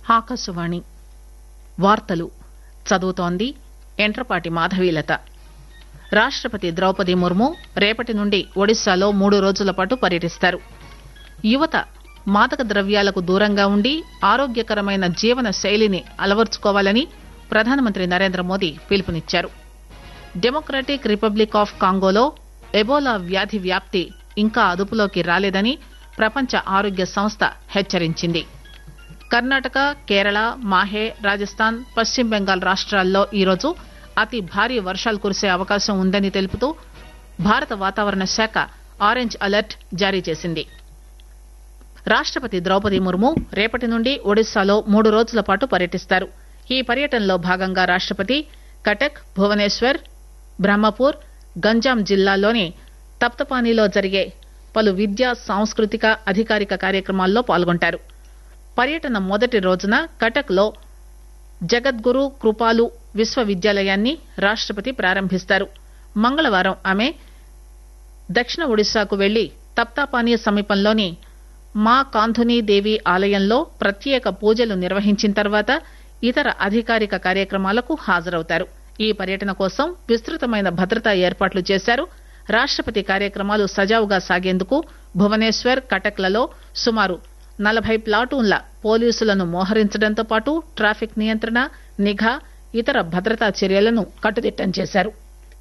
ఆకాశవాణి వార్తలు చదువుతోంది ఎంట్రపాటి మాధవీలత రాష్టపతి ద్రౌపది ముర్ము రేపటి నుండి ఒడిశాలో మూడు రోజుల పాటు పర్యటిస్తారు యువత మాదక ద్రవ్యాలకు దూరంగా ఉండి ఆరోగ్యకరమైన జీవన శైలిని అలవర్చుకోవాలని ప్రధానమంత్రి నరేంద్ర మోదీ పిలుపునిచ్చారు డెమోక్రటిక్ రిపబ్లిక్ ఆఫ్ కాంగోలో ఎబోలా వ్యాధి వ్యాప్తి ఇంకా అదుపులోకి రాలేదని ప్రపంచ ఆరోగ్య సంస్థ హెచ్చరించింది కర్ణాటక కేరళ మాహే రాజస్థాన్ పశ్చిమ బెంగాల్ రాష్ట్రాల్లో ఈరోజు అతి భారీ వర్షాలు కురిసే అవకాశం ఉందని తెలుపుతూ భారత వాతావరణ శాఖ ఆరెంజ్ అలర్ట్ జారీ చేసింది రాష్టపతి ద్రౌపది ముర్ము రేపటి నుండి ఒడిశాలో మూడు రోజుల పాటు పర్యటిస్తారు ఈ పర్యటనలో భాగంగా రాష్టపతి కటక్ భువనేశ్వర్ బ్రహ్మపూర్ గంజాం జిల్లాల్లోని తప్తపానీలో జరిగే పలు విద్యా సాంస్కృతిక అధికారిక కార్యక్రమాల్లో పాల్గొంటారు పర్యటన మొదటి రోజున కటక్ లో జగద్గురు కృపాలు విశ్వవిద్యాలయాన్ని రాష్టపతి ప్రారంభిస్తారు మంగళవారం ఆమె దక్షిణ ఒడిశాకు వెళ్లి తప్తాపానీ సమీపంలోని మా కాంధునీ దేవి ఆలయంలో ప్రత్యేక పూజలు నిర్వహించిన తర్వాత ఇతర అధికారిక కార్యక్రమాలకు హాజరవుతారు ఈ పర్యటన కోసం విస్తృతమైన భద్రతా ఏర్పాట్లు చేశారు రాష్టపతి కార్యక్రమాలు సజావుగా సాగేందుకు భువనేశ్వర్ కటక్ లలో సుమారు నలభై ప్లాటూన్ల పోలీసులను మోహరించడంతో పాటు ట్రాఫిక్ నియంత్రణ నిఘా ఇతర భద్రతా చర్యలను కట్టుదిట్టం చేశారు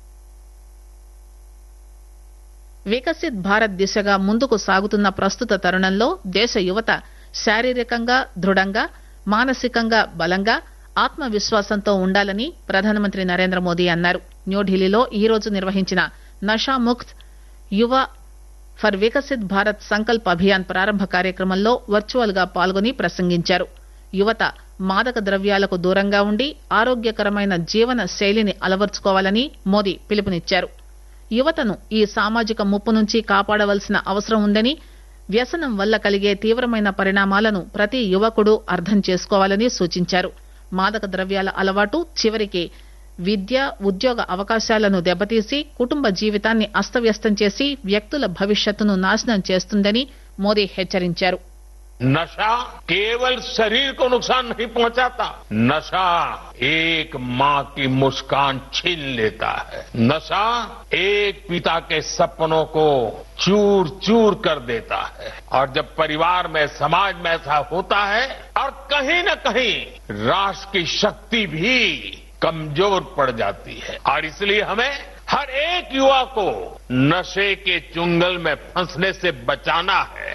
వికసిత్ భారత్ దిశగా ముందుకు సాగుతున్న ప్రస్తుత తరుణంలో దేశ యువత శారీరకంగా దృఢంగా మానసికంగా బలంగా ఆత్మవిశ్వాసంతో ఉండాలని ప్రధానమంత్రి నరేంద్ర మోదీ అన్నారు న్యూఢిల్లీలో ఈ రోజు నిర్వహించిన నషాముక్త్ యువ ఫర్ వికసిత్ భారత్ సంకల్ప్ అభియాన్ ప్రారంభ కార్యక్రమంలో వర్చువల్ గా పాల్గొని ప్రసంగించారు యువత మాదక ద్రవ్యాలకు దూరంగా ఉండి ఆరోగ్యకరమైన జీవన శైలిని అలవర్చుకోవాలని మోదీ పిలుపునిచ్చారు యువతను ఈ సామాజిక ముప్పు నుంచి కాపాడవలసిన అవసరం ఉందని వ్యసనం వల్ల కలిగే తీవ్రమైన పరిణామాలను ప్రతి యువకుడు అర్థం చేసుకోవాలని సూచించారు మాదక ద్రవ్యాల అలవాటు చివరికి విద్య ఉద్యోగ అవకాశాలను దెబ్బతీసి కుటుంబ జీవితాన్ని అస్తవ్యస్తం చేసి వ్యక్తుల భవిష్యత్తును నాశనం చేస్తుందని మోదీ హెచ్చరించారు नशा केवल शरीर को नुकसान नहीं पहुंचाता नशा एक माँ की मुस्कान छीन लेता है नशा एक पिता के सपनों को चूर चूर कर देता है और जब परिवार में समाज में ऐसा होता है और कहीं न कहीं राष्ट्र की शक्ति भी कमजोर पड़ जाती है और इसलिए हमें हर एक युवा को नशे के चुंगल में फंसने से बचाना है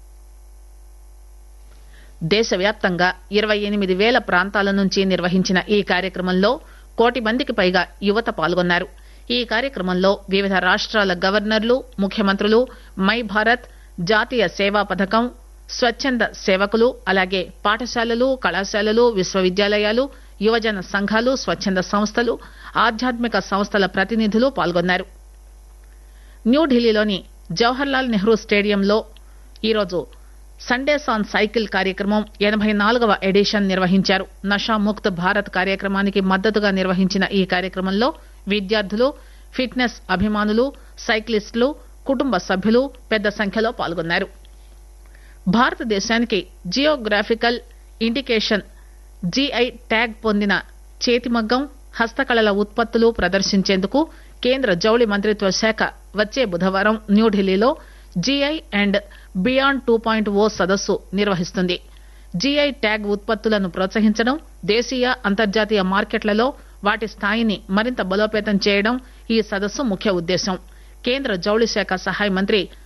దేశవ్యాప్తంగా ఇరవై ఎనిమిది వేల ప్రాంతాల నుంచి నిర్వహించిన ఈ కార్యక్రమంలో కోటి మందికి పైగా యువత పాల్గొన్నారు ఈ కార్యక్రమంలో వివిధ రాష్ట్రాల గవర్నర్లు ముఖ్యమంత్రులు మై భారత్ జాతీయ సేవా పథకం స్వచ్ఛంద సేవకులు అలాగే పాఠశాలలు కళాశాలలు విశ్వవిద్యాలయాలు యువజన సంఘాలు స్వచ్ఛంద సంస్థలు ఆధ్యాత్మిక సంస్థల ప్రతినిధులు పాల్గొన్నారు న్యూఢిల్లీలోని జవహర్లాల్ నెహ్రూ స్టేడియంలో ఈరోజు సండేస్ ఆన్ సైకిల్ కార్యక్రమం ఎనబై నాలుగవ ఎడిషన్ నిర్వహించారు నషాముక్త్ భారత్ కార్యక్రమానికి మద్దతుగా నిర్వహించిన ఈ కార్యక్రమంలో విద్యార్థులు ఫిట్నెస్ అభిమానులు సైక్లిస్టులు కుటుంబ సభ్యులు పెద్ద సంఖ్యలో పాల్గొన్నారు భారతదేశానికి జియోగ్రాఫికల్ ఇండికేషన్ జీఐ ట్యాగ్ పొందిన చేతిమగ్గం హస్తకళల ఉత్పత్తులు ప్రదర్శించేందుకు కేంద్ర జౌళి మంత్రిత్వ శాఖ వచ్చే బుధవారం న్యూఢిల్లీలో G I and beyond two point O సదస్సు నిర్వహిస్తుంది జీఐ ట్యాగ్ ఉత్పత్తులను ప్రోత్సహించడం దేశీయ అంతర్జాతీయ మార్కెట్లలో వాటి స్థాయిని మరింత బలోపేతం చేయడం ఈ సదస్సు ముఖ్య ఉద్దేశం కేంద్ర జౌళి శాఖ సహాయ మంత్రి